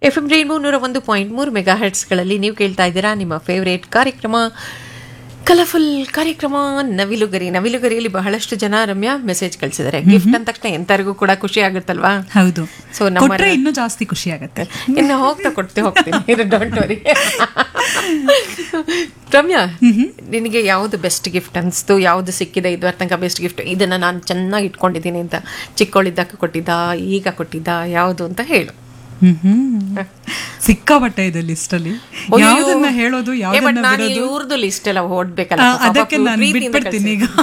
F M rainbow ನೂರ ಒಂದು point ಮೂರು ಮೆಗಾ ಹರ್ಟ್ಸ್ಗಳಲ್ಲಿ ನೀವು ಕೇಳ್ತಾ ಇದ್ದೀರಾ ನಿಮ್ಮ ಫೇವರೇಟ್ ಕಾರ್ಯಕ್ರಮ ಕಲರ್ಫುಲ್ ಕಾರ್ಯಕ್ರಮ ನವಿಲುಗರಿ ನವಿಲುಗರಿಯಲ್ಲಿ ಬಹಳಷ್ಟು ಜನ ರಮ್ಯಾ ಮೆಸೇಜ್ ಕಳಿಸಿದ್ದಾರೆ ಗಿಫ್ಟ್ ಅಂದ ತಕ್ಷಣ ಎಂತರಿಗೂ ಕೂಡ ಖುಷಿ ಆಗುತ್ತಲ್ವಾ ಹೌದು ಸೊ ನಮ್ಮ ಕೊಟ್ರೆ ಇನ್ನೂ ಜಾಸ್ತಿ ಖುಷಿ ಆಗತ್ತೆ ಇನ್ನು ಹೋಗ್ತಾ ಕೊಡ್ತೆ ಹೋಗ್ತೀನಿ ಡೋಂಟ್ ವರಿ ರಮ್ಯಾ ನಿನಗೆ ಯಾವ್ದು ಬೆಸ್ಟ್ ಗಿಫ್ಟ್ ಅನಿಸ್ತು ಯಾವ್ದು ಸಿಕ್ಕಿದೆ ಇದುವರೆ ತನಕ ಬೆಸ್ಟ್ ಗಿಫ್ಟ್ ಇದನ್ನ ನಾನು ಚೆನ್ನಾಗಿ ಇಟ್ಕೊಂಡಿದ್ದೀನಿ ಅಂತ ಚಿಕ್ಕವಳಿದ್ದಾಗ ಕೊಟ್ಟಿದ್ದ ಈಗ ಕೊಟ್ಟಿದ್ದ ಯಾವುದು ಅಂತ ಹೇಳು ಹ್ಮ್ ಹ್ಮ್ ಸಿಕ್ಕಾಬಟ್ಟೆ ಇದೆ ಲಿಸ್ಟ್ ಅಲ್ಲಿ ಯಾವ್ದನ್ನ ಹೇಳೋದು ಯಾವ್ದನ್ನ ಬಿಡೋದು ಇವ್ರದ್ದು ಲಿಸ್ಟ್ ಎಲ್ಲ ಓಡ್ಬೇಕಲ್ಲ ಆ, ಅದಕ್ಕೆ ನಾನು ಬಿಟ್ಬಿಡ್ತೀನಿ ಈಗ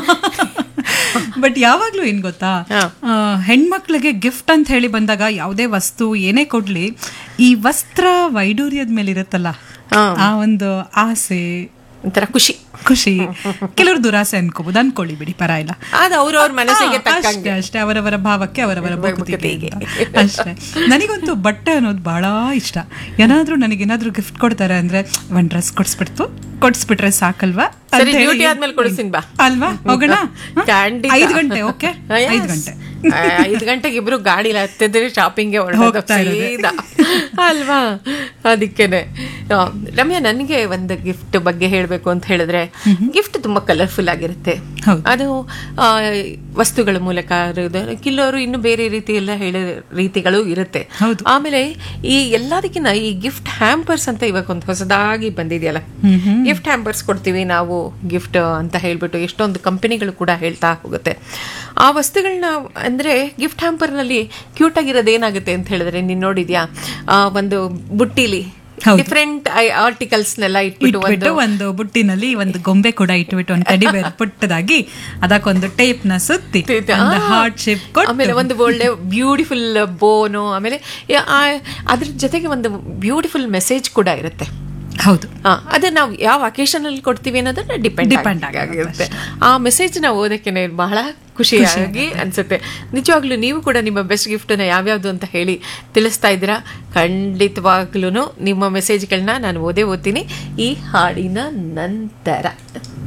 ಬಟ್ ಯಾವಾಗ್ಲೂ ಏನ್ ಗೊತ್ತಾ ಹಾ. ಆ, ಹೆಣ್ಮಕ್ಳಿಗೆ ಗಿಫ್ಟ್ ಅಂತ ಹೇಳಿ ಬಂದಾಗ ಯಾವುದೇ ವಸ್ತು ಏನೇ ಕೊಡ್ಲಿ ಈ ವಸ್ತ್ರ ವೈಡೂರ್ಯದ ಮೇಲೆ ಇರುತ್ತಲ್ಲ ಹಾ. ಆ ಒಂದು ಆಸೆ ಒಂಥರ ಖುಷಿ ಖುಷಿ ಕೆಲವರು ದುರಾಸೆ ಅನ್ಕೋಬಹುದು ಅನ್ಕೊಳ್ಳಿ ಬಿಡಿ ಪರ ಇಲ್ಲ ಅದು ಅವ್ರವ್ರ ಮನಸ್ಸಿಗೆ ಹಾ, ತಕ್ಕಂಗೆ ಅಷ್ಟೇ ಅಷ್ಟೇ ಅವರವರ ಭಾವಕ್ಕೆ ಅವರವರ ಭಕ್ತಿಗೆ ಅಂತ. ಅಷ್ಟೇ ನನಗಂತೂ ಬಟ್ಟೆ ಅನ್ನೋದು ಬಹಳ ಇಷ್ಟ ಏನಾದ್ರೂ ನನಗೇನಾದ್ರೂ ಗಿಫ್ಟ್ ಕೊಡ್ತಾರೆ ಅಂದ್ರೆ ಒಂದ್ ಡ್ರೆಸ್ ಕೊಡ್ಸ್ಬಿಡ್ತು ಕೊಡ್ಸ್ಬಿಟ್ರೆ ಸಾಕಲ್ವಾ ಅಂತ ಸರಿ ಹೇಳಿ- ಡ್ಯೂಟಿ ಆದ್ಮೇಲೆ ಕೊಡಿಸ್ತೀನಿ ಬಾ ಅಲ್ವಾ ಹೋಗೋಣ ಹ? ಖಂಡಿತ. ಐದು ಗಂಟೆ ಓಕೆ Yes. ಐದು ಗಂಟೆ ಆ, ಐದು ಗಂಟೆಗೆ ಇಬ್ರು ಗಾಡಿಲಿ ಹತ್ತಿದ್ರೆ ಶಾಪಿಂಗ್ಗೆ ಹೋಗ್ತಾ ಇರೋದು. ಸೀದಾ ಅಲ್ವಾ ಅದಕ್ಕೇನೆ ಆ, ರಮ್ಯಾ ನನಗೆ ಒಂದು ಗಿಫ್ಟ್ ಬಗ್ಗೆ ಹೇಳಬೇಕು ಅಂತ ಹೇಳಿದ್ರೆ ಗಿಫ್ಟ್ ತುಂಬಾ ಕಲರ್ಫುಲ್ ಆಗಿರುತ್ತೆ ಹೌದು. ಅದು ಆ, ವಸ್ತುಗಳ ಮೂಲಕ ಇರೋದು ಕೆಲವರು ಇನ್ನು ಬೇರೆ ರೀತಿ ಎಲ್ಲ ಹೇಳೋ ರೀತಿಗಳು ಇರುತ್ತೆ ಹೌದು. ಆಮೇಲೆ ಈ ಎಲ್ಲದಕ್ಕಿಂತ ಈ ಗಿಫ್ಟ್ ಹ್ಯಾಂಪರ್ಸ್ ಅಂತ ಇವಾಗ ಒಂದು ಹೊಸದಾಗಿ ಬಂದಿದೆಯಲ್ಲ ಗಿಫ್ಟ್ ಹ್ಯಾಂಪರ್ಸ್ ಕೊಡ್ತೀವಿ ನಾವು ಗಿಫ್ಟ್ ಅಂತ ಹೇಳ್ಬಿಟ್ಟು ಎಷ್ಟೊಂದು ಕಂಪನಿಗಳು ಕೂಡ ಹೇಳ್ತಾ ಹೋಗುತ್ತೆ ಆ ವಸ್ತುಗಳನ್ನ ಅಂದ್ರೆ ಗಿಫ್ಟ್ ಹ್ಯಾಂಪರ್ನಲ್ಲಿ ಕ್ಯೂಟ್ ಆಗಿರೋದು ಏನಾಗುತ್ತೆ ಅಂತ ಹೇಳಿದ್ರೆ ನೀನ್ ನೋಡಿದ್ಯಾ ಆ, ಒಂದು ಬುಟ್ಟಿಲಿ ಹೌದು. ಡಿಫ್ರೆಂಟ್ ಆರ್ಟಿಕಲ್ಸ್ನೆಲ್ಲ ಇಟ್ಬಿಟ್ಟು ಇಟ್ಬಿಟ್ಟು ಒಂದು ಒಂದು ಬುಟ್ಟಿನಲ್ಲಿ ಒಂದು ಗೊಂಬೆ ಕೂಡ ಇಟ್ಬಿಟ್ಟು ಒಂದು ಕಡಿ ಬೇರೆ ಪುಟ್ಟದಾಗಿ ಅದಕ್ಕೊಂದು ಟೇಪ್ ನ ಸುತ್ತಿ ಒಂದು ಹಾರ್ಟ್ ಶೇಪ್ ಕೊಟ್ಟು ಆಮೇಲೆ ಒಂದು ಒಳ್ಳೆ ಬ್ಯೂಟಿಫುಲ್ ಬೋನು ಆಮೇಲೆ ಯ- ಆ- ಅದ್ರ ಜೊತೆಗೆ ಒಂದು ಬ್ಯೂಟಿಫುಲ್ ಮೆಸೇಜ್ ಕೂಡ ಇರುತ್ತೆ ಹೌದು ಆ, ಅದು ನಾವು ಯಾವ ಅಕೇಶನ್ ಅಲ್ಲಿ ಕೊಡ್ತೀವಿ ಅನ್ನೋದನ್ನ ಡಿಪೆಂಡ್ Depend ಆಗಿರುತ್ತೆ ಆ ಮೆಸೇಜ್ ನ ಓದಕ್ಕೆ ಬಹಳ ಖುಷಿಯಾಗಿ ಅನ್ಸುತ್ತೆ ನಿಜವಾಗ್ಲೂ ನೀವು ಕೂಡ ನಿಮ್ಮ ಬೆಸ್ಟ್ ಗಿಫ್ಟ್ ನ ಯಾವ್ಯಾವ್ದು ಅಂತ ಹೇಳಿ ತಿಳಿಸ್ತಾ ಇದ್ದೀರಾ ಖಂಡಿತವಾಗ್ಲೂ ನಿಮ್ಮ ಮೆಸೇಜ್ಗಳನ್ನ ನಾನು ಓದೇ ಓದ್ತೀನಿ ಈ ಹಾಡಿನ ನಂತರ